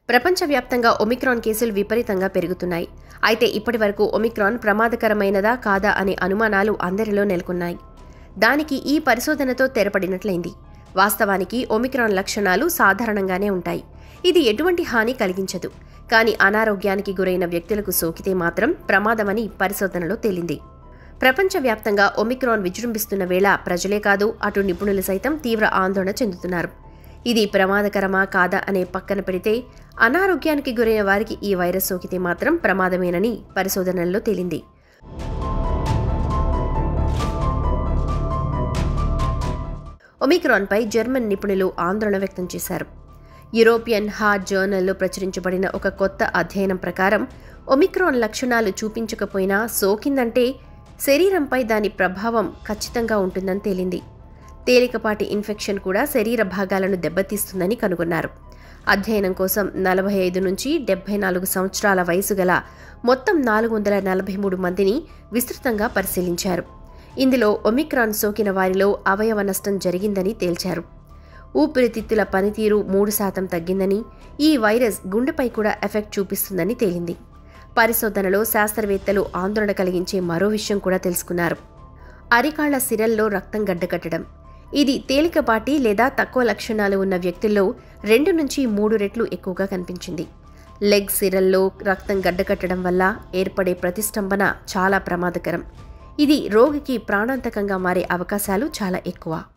ప్రపంచవ్యాప్తంగా ఒమిక్రాన్ కేసులు విపరీతంగా పెరుగుతున్నాయి అయితే ఇప్పటి వరకు ఒమిక్రాన్ ప్రమాదకరమైనదా కాదా అనే అనుమానాలు అందరిలో నెలకొన్నాయి దానికి ఈ పరిశోధనతో తెరపడినట్లయింది వాస్తవానికి ఒమిక్రాన్ లక్షణాలు సాధారణంగానే ఉంటాయి ఇది ఎటువంటి హాని కలిగించదు కానీ అనారోగ్యానికి గురైన వ్యక్తులకు సోకితే మాత్రం ప్రమాదమని పరిశోధనలో తేలింది ప్రపంచవ్యాప్తంగా ఒమిక్రాన్ విజృంభిస్తున్న వేళ ప్రజలే కాదు అటు నిపుణులు సైతం తీవ్ర ఆందోళన చెందుతున్నారు ఇది ప్రమాదకరమా కాదా అనే పక్కన పెడితే అనారోగ్యానికి గురైన వారికి ఈ వైరస్ సోకితే మాత్రం ప్రమాదమేనని పరిశోధనల్లో తేలింది ఒమిక్రాన్పై జర్మన్ నిపుణులు ఆందోళన వ్యక్తం చేశారు యూరోపియన్ హార్ట్ జర్నల్లో ప్రచురించబడిన ఒక కొత్త అధ్యయనం ప్రకారం ఒమిక్రాన్ లక్షణాలు చూపించకపోయినా సోకిందంటే శరీరంపై దాని ప్రభావం ఖచ్చితంగా ఉంటుందని తేలింది తేలికపాటి ఇన్ఫెక్షన్ కూడా శరీర భాగాలను దెబ్బతీస్తుందని కనుగొన్నారు అధ్యయనం కోసం నలభై ఐదు నుంచి డెబ్బై నాలుగు సంవత్సరాల వయసు గల మొత్తం నాలుగు వందల నలభై మూడు మందిని విస్తృతంగా పరిశీలించారు ఇందులో ఒమిక్రాన్ సోకిన వారిలో అవయవ నష్టం జరిగిందని తేల్చారు ఊపిరితిత్తుల పనితీరు మూడు శాతం తగ్గిందని ఈ వైరస్ గుండెపై కూడా ఎఫెక్ట్ చూపిస్తుందని తేలింది పరిశోధనలో శాస్త్రవేత్తలు ఆందోళన కలిగించే మరో విషయం కూడా తెలుసుకున్నారు అరికాళ్ల సిరల్లో రక్తం గడ్డకట్టడం ఇది తేలికపాటి లేదా తక్కువ లక్షణాలు ఉన్న వ్యక్తుల్లో రెండు నుంచి మూడు రెట్లు ఎక్కువగా కనిపించింది లెగ్ సిరల్లో రక్తం గడ్డకట్టడం వల్ల ఏర్పడే ప్రతిష్టంభన చాలా ప్రమాదకరం ఇది రోగికి ప్రాణాంతకంగా మారే అవకాశాలు చాలా ఎక్కువ